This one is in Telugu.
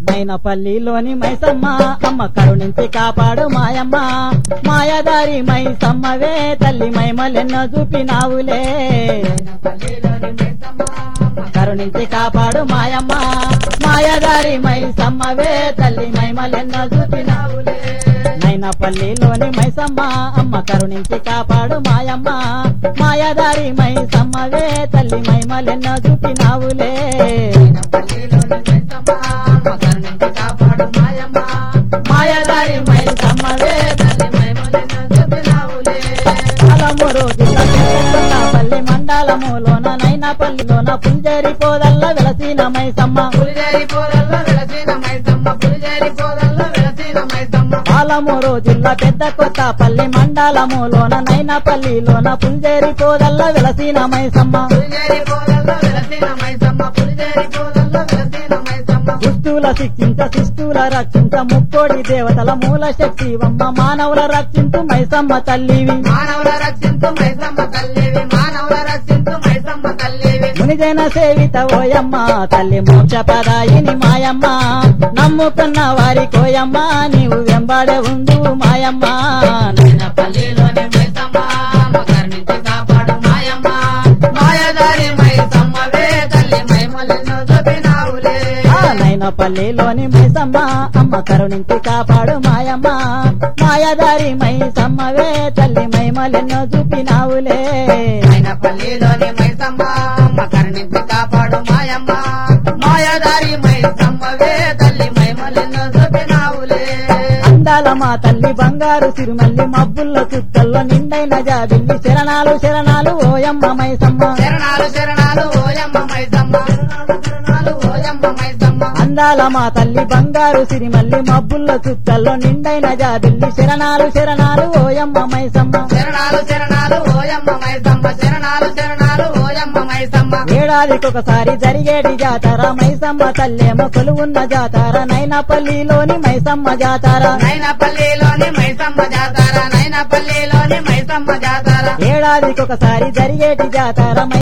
మైనపల్లిలోని మైసమ్మ అమ్మ కరుణించి కాపాడు మాయమ్మ మాయదారి మైసమ్మవే తల్లి మైమలెన్నో చూపినావులే కరుణించి కాపాడు మాయమ్మ మాయదారి మైసమ్మవే తల్లి మైమలెన్నో చూపినావులే నైనపల్లిలోని మైసమ్మ అమ్మ కరుణించి కాపాడు మాయమ్మ మాయదారి మైసమ్మవే తల్లి మైమలెన్నో చూపినావులే మాయదారి మైసమ్మవే అలమురు పల్లి మండలములోన నైనపల్లిలోన పుంజేరి పోదల్ల వెలసిన మైసమ్మ పాలమూరు జిల్లా పెద్ద కొత్త పల్లి మండలములోన నైనపల్లిలోన పుంజేరి పోదల్ల వెలసిన మైసమ్మ దుష్టుల శిక్షించ శిష్టుల రక్షించ ముక్కోడి దేవతల మూల శక్తి వమ్మ మానవుల రక్షించు మైసమ్మ తల్లివి మానవుల రక్షించు మైసమ్మ తల్లివి మానవుల రక్షించు మైసమ్మ తల్లివి మునిజన సేవిత ఓయమ్మ తల్లి మోక్ష పదాయిని మాయమ్మ నమ్ముకున్న వారి కోయమ్మ నీవు వెంబడే ఉండు మాయమ్మ నిన్న పల్లిలోని మైసమ్మ కరుణించి కాపాడు మాయమ్మ మాయదారి మైసమ్మవే తల్లి మైమలెన్నో చూపినావులే నైన పల్లిలోని మైసమ్మ అమ్మ కరుణించి కాపాడు మాయమ్మ మాయదారి మైసమ్మవే తల్లి మైమలెన్నో చూపినావులే ఆయన పల్లిలోని మైసమ్మ కరుణించి కాపాడు మాయమ్మ మాయదారి మైసమ్మవే తల్లి మైమలెన్నో చూపినావులే అందాల మా తల్లి బంగారు సిరిమల్లి మబ్బుల్ల చుట్టల్లో నిండైన జాబిల్లి శరణాలు శరణాలు ఓయమ్మ మైసమ్మ శరణాలు శరణాలు ఓయమ్మ మైసమ్మ శరణాలు ఓయమ్మ మైసమ్మ అందాల మా తల్లి బంగారు సిరిమల్లి మబ్బుల్ల చుట్టల్లో నిండైన జాబిల్లి శరణాలు శరణాలు ఓయమ్మ మైసమ్మ శరణాలు శరణాలు ఓయమ్మ మైసమ్మ శరణాలు శరణాలు ఓయమ్మ మైసమ్మ ఏడాదికొకసారి జరిగేటి జాతర మైసమ్మ తల్లేమో కొలువున్న జాతర నైనాపల్లిలోని మైసమ్మ జాతర నైనపల్లిలోని మైసమ్మ జాతర నైనపల్లిలోని మైసమ్మ జాతర ఏడాదికొకసారి జరిగేటి జాతర